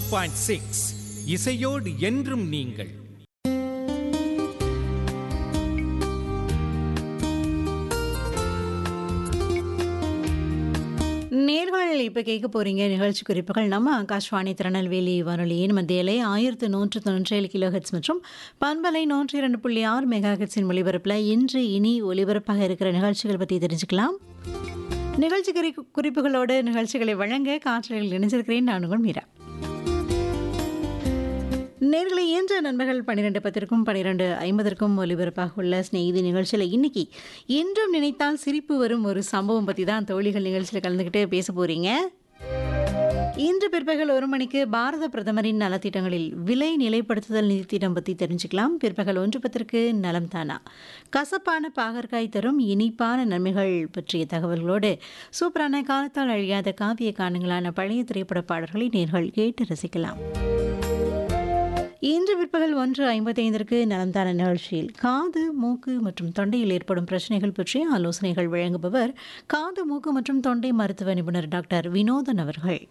point six இசையோடு என்றும் நீங்கள் நேர்கள் இப்போ கேட்க போறீங்க நிகழ்ச்சி குறிப்புகள் நம்ம ஆகாஷ்வாணி திருநெல்வேலி வானொலியின் மத்தியிலே ஆயிரத்து நூற்று தொண்ணூற்றி ஏழு கிலோ ஹெட்ஸ் மற்றும் பண்பலை நூற்றி இரண்டு புள்ளி ஆறு மெகா ஹெட்ஸின் ஒலிபரப்பில் இன்று இனி ஒலிபரப்பாக இருக்கிற நிகழ்ச்சிகள் பற்றி தெரிஞ்சுக்கலாம் நிகழ்ச்சி குறி குறிப்புகளோடு நிகழ்ச்சிகளை வழங்க காற்றலில் இணைஞ்சிருக்கிறேன் நான் உங்கள் மீரா நேர்களை இன்று நண்பர்கள் பன்னிரெண்டு பத்திற்கும் பன்னிரெண்டு ஐம்பதற்கும் ஒலிபரப்பாக உள்ள ஸ்நேகிதி நிகழ்ச்சியில் இன்னைக்கு இன்றும் நினைத்தால் சிரிப்பு வரும் ஒரு சம்பவம் பற்றி தான் தோழிகள் நிகழ்ச்சியில் கலந்துக்கிட்டு பேச போறீங்க இன்று பிற்பகல் ஒரு மணிக்கு பாரத பிரதமரின் நலத்திட்டங்களில் விலை நிலைப்படுத்துதல் நிதித்திட்டம் பற்றி தெரிஞ்சுக்கலாம் பிற்பகல் ஒன்று பத்திற்கு நலம் தானா கசப்பான பாகற்காய் தரும் இனிப்பான நன்மைகள் பற்றிய தகவல்களோடு சூப்பரான காலத்தால் அழியாத காவிய காணுங்களான பழைய திரைப்பட பாடல்களை நேர்கள் கேட்டு ரசிக்கலாம் இன்று பிற்பகல் ஒன்று ஐம்பத்தைந்திற்கு நலந்தான நிகழ்ச்சியில் காது மூக்கு மற்றும் தொண்டையில் ஏற்படும் பிரச்சனைகள் பற்றிய ஆலோசனைகள் வழங்குபவர் காது மூக்கு மற்றும் தொண்டை மருத்துவ நிபுணர் டாக்டர் வினோதன் அவர்கள்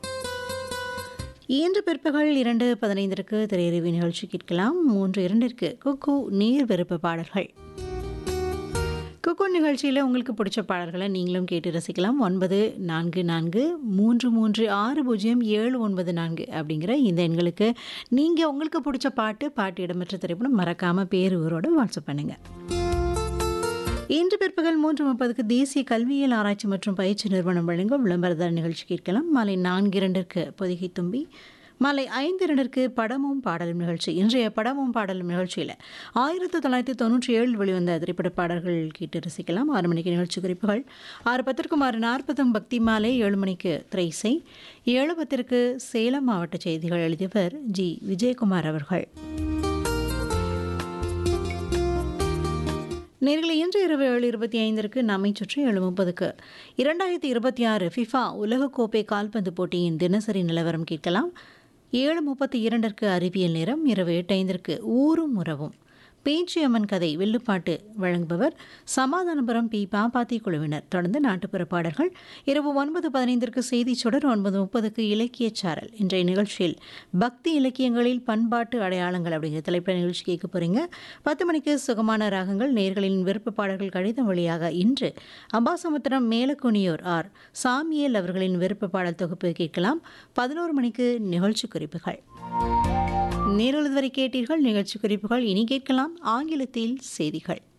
இன்று பிற்பகல் இரண்டு பதினைந்திற்கு திரையறிவு நிகழ்ச்சி கேட்கலாம் மூன்று இரண்டிற்கு குக்கு நீர் விருப்ப பாடல்கள் குக்கு நிகழ்ச்சியில் உங்களுக்கு பிடிச்ச பாடல்களை நீங்களும் கேட்டு ரசிக்கலாம் ஒன்பது நான்கு நான்கு மூன்று மூன்று ஆறு பூஜ்ஜியம் ஏழு ஒன்பது நான்கு அப்படிங்கிற இந்த எண்களுக்கு நீங்கள் உங்களுக்கு பிடிச்ச பாட்டு பாட்டு இடம்பெற்ற திரைப்படம் மறக்காமல் பேர் ஊரோட வாட்ஸ்அப் பண்ணுங்கள் இன்று பிற்பகல் மூன்று முப்பதுக்கு தேசிய கல்வியியல் ஆராய்ச்சி மற்றும் பயிற்சி நிறுவனம் வழங்கும் விளம்பரதார நிகழ்ச்சி கேட்கலாம் மாலை நான்கு இரண்டிற்கு பொதிகை தும்பி மாலை ஐந்து இரண்டிற்கு படமும் பாடலும் நிகழ்ச்சி இன்றைய படமும் பாடலும் நிகழ்ச்சியில் ஆயிரத்தி தொள்ளாயிரத்தி தொண்ணூற்றி ஏழில் வெளிவந்த திரைப்பட பாடல்கள் கேட்டு ரசிக்கலாம் ஆறு மணிக்கு நிகழ்ச்சி குறிப்புகள் ஆறு பத்திற்கும் ஆறு நாற்பதும் பக்தி மாலை ஏழு மணிக்கு திரைசை ஏழு பத்திற்கு சேலம் மாவட்ட செய்திகள் எழுதியவர் ஜி விஜயகுமார் அவர்கள் நேர்களை இன்று இரவு ஏழு இருபத்தி ஐந்திற்கு நம்மை சுற்றி ஏழு முப்பதுக்கு இரண்டாயிரத்தி இருபத்தி ஆறு ஃபிஃபா உலகக்கோப்பை கால்பந்து போட்டியின் தினசரி நிலவரம் கேட்கலாம் ஏழு முப்பத்தி இரண்டிற்கு அறிவியல் நேரம் இரவு எட்டு ஐந்திற்கு ஊரும் உறவும் பேச்சியம்மன் கதை வில்லுப்பாட்டு வழங்குபவர் சமாதானபுரம் பி பாப்பாத்தி குழுவினர் தொடர்ந்து நாட்டுப்புற பாடல்கள் இரவு ஒன்பது பதினைந்திற்கு செய்தி சுடர் ஒன்பது முப்பதுக்கு இலக்கிய சாரல் இன்றைய நிகழ்ச்சியில் பக்தி இலக்கியங்களில் பண்பாட்டு அடையாளங்கள் அப்படிங்கிற தலைப்பில் நிகழ்ச்சி கேட்க போறீங்க பத்து மணிக்கு சுகமான ராகங்கள் நேர்களின் விருப்ப பாடல்கள் கடிதம் வழியாக இன்று அம்பாசமுத்திரம் மேலக்குனியோர் ஆர் சாமியல் அவர்களின் விருப்ப பாடல் தொகுப்பு கேட்கலாம் பதினோரு மணிக்கு நிகழ்ச்சி குறிப்புகள் நேரில் வரை கேட்டீர்கள் நிகழ்ச்சி குறிப்புகள் இனி கேட்கலாம் ஆங்கிலத்தில் செய்திகள்